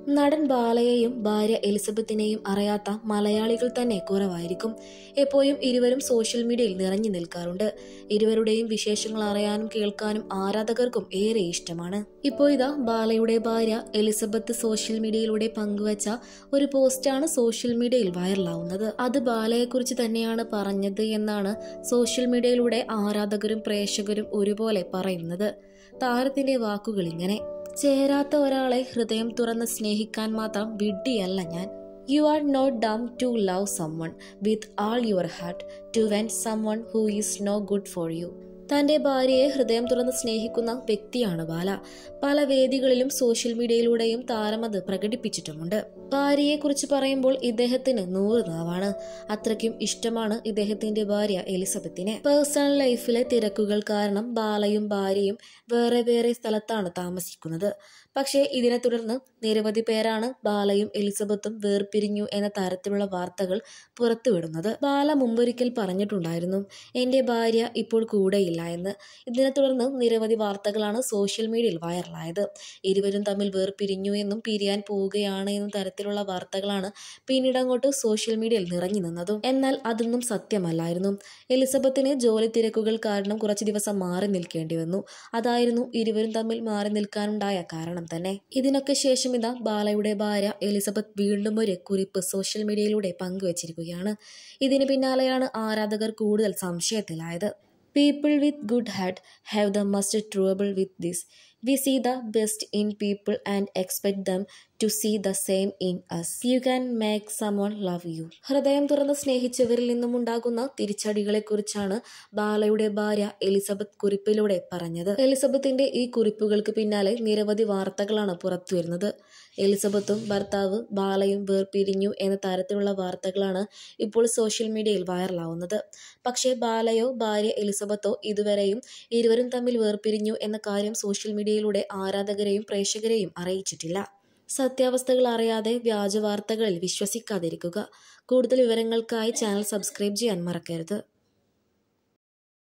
നടൻ ബാലയെയും ഭാര്യ എലിസബത്തിനെയും അറിയാത്ത മലയാളികൾ തന്നെ കുറവായിരിക്കും എപ്പോഴും ഇരുവരും സോഷ്യൽ മീഡിയയിൽ നിറഞ്ഞു നിൽക്കാറുണ്ട് ഇരുവരുടെയും വിശേഷങ്ങൾ അറിയാനും കേൾക്കാനും ആരാധകർക്കും ഏറെ ഇഷ്ടമാണ് ഇപ്പോൾ ഇതാ ബാലയുടെ ഭാര്യ എലിസബത്ത് സോഷ്യൽ മീഡിയയിലൂടെ പങ്കുവച്ച ഒരു പോസ്റ്റാണ് സോഷ്യൽ മീഡിയയിൽ വൈറലാവുന്നത് അത് ബാലയെക്കുറിച്ച് തന്നെയാണ് പറഞ്ഞത് എന്നാണ് സോഷ്യൽ മീഡിയയിലൂടെ ആരാധകരും പ്രേക്ഷകരും ഒരുപോലെ പറയുന്നത് താരത്തിന്റെ വാക്കുകൾ ഇങ്ങനെ ചേരാത്ത ഒരാളെ ഹൃദയം തുറന്ന് സ്നേഹിക്കാൻ മാത്രം വിഡ്ഢിയല്ല ഞാൻ you are not dumb to love someone with all your heart too when someone who is no good for you തന്റെ ഭാര്യയെ ഹൃദയം തുറന്ന് സ്നേഹിക്കുന്ന വ്യക്തിയാണ് ബാല പല വേദികളിലും സോഷ്യൽ മീഡിയയിലൂടെയും താരം അത് പ്രകടിപ്പിച്ചിട്ടുമുണ്ട് ഭാര്യയെക്കുറിച്ച് പറയുമ്പോൾ ഇദ്ദേഹത്തിന് നൂറ് നാവാണ് അത്രയ്ക്കും ഇഷ്ടമാണ് ഇദ്ദേഹത്തിന്റെ ഭാര്യ എലിസബത്തിനെ പേഴ്സണൽ ലൈഫിലെ തിരക്കുകൾ കാരണം ബാലയും ഭാര്യയും വേറെ വേറെ സ്ഥലത്താണ് താമസിക്കുന്നത് പക്ഷേ ഇതിനെ തുടർന്ന് നിരവധി പേരാണ് ബാലയും എലിസബത്തും വേർപിരിഞ്ഞു എന്ന തരത്തിലുള്ള വാർത്തകൾ പുറത്തുവിടുന്നത് ബാല മുമ്പൊരിക്കൽ പറഞ്ഞിട്ടുണ്ടായിരുന്നു എൻ്റെ ഭാര്യ ഇപ്പോൾ കൂടെയില്ല എന്ന് ഇതിനെ തുടർന്ന് നിരവധി വാർത്തകളാണ് സോഷ്യൽ മീഡിയയിൽ വൈറലായത് ഇരുവരും തമ്മിൽ വേർപിരിഞ്ഞു എന്നും പിരിയാൻ പോവുകയാണ് എന്നും തരത്തിലുള്ള വാർത്തകളാണ് പിന്നീട് അങ്ങോട്ട് സോഷ്യൽ മീഡിയയിൽ നിറഞ്ഞു നിന്നതും എന്നാൽ അതൊന്നും സത്യമല്ലായിരുന്നു എലിസബത്തിന് ജോലി തിരക്കുകൾ കാരണം കുറച്ച് ദിവസം മാറി നിൽക്കേണ്ടി വന്നു അതായിരുന്നു ഇരുവരും തമ്മിൽ മാറി നിൽക്കാനുണ്ടായ കാരണം തന്നെ ഇതിനൊക്കെ ശേഷം ഇതാ ബാലയുടെ ഭാര്യ എലിസബത്ത് വീണ്ടും ഒരു കുറിപ്പ് സോഷ്യൽ മീഡിയയിലൂടെ പങ്കുവച്ചിരിക്കുകയാണ് ഇതിന് പിന്നാലെയാണ് ആരാധകർ കൂടുതൽ സംശയത്തിലായത് people with good heart have the most trouble with this we see the best in people and expect them to see the same in us you can make someone love you ഹൃദയം തുറന്ന് സ്നേഹിച്ചവരിൽ നിന്നും ഉണ്ടാകുന്ന തിരിച്ചടികളെക്കുറിച്ചാണ് ബാലയുടെ ഭാര്യ Elizabeth കുറിപ്പിലൂടെ പറഞ്ഞത് എലിസബത്തിന്റെ ഈ കുറിപ്പുകൾക്ക് പിന്നാലെ നിരവധി വാർത്തകളാണ് പുറത്തുവരുന്നത് എലിസബത്തും ഭർത്താവ് ബാലയും വേർപിരിഞ്ഞു എന്ന തരത്തിലുള്ള വാർത്തകളാണ് ഇപ്പോൾ സോഷ്യൽ മീഡിയയിൽ വൈറലാവുന്നത് പക്ഷേ ബാലയോ ഭാര്യ എലിസബത്തോ ഇതുവരെയും ഇരുവരും തമ്മിൽ വേർപിരിഞ്ഞു എന്ന കാര്യം സോഷ്യൽ മീഡിയയിലൂടെ ആരാധകരെയും പ്രേക്ഷകരെയും അറിയിച്ചിട്ടില്ല സത്യാവസ്ഥകൾ അറിയാതെ വ്യാജ വാർത്തകളിൽ വിശ്വസിക്കാതിരിക്കുക കൂടുതൽ വിവരങ്ങൾക്കായി ചാനൽ സബ്സ്ക്രൈബ് ചെയ്യാൻ മറക്കരുത്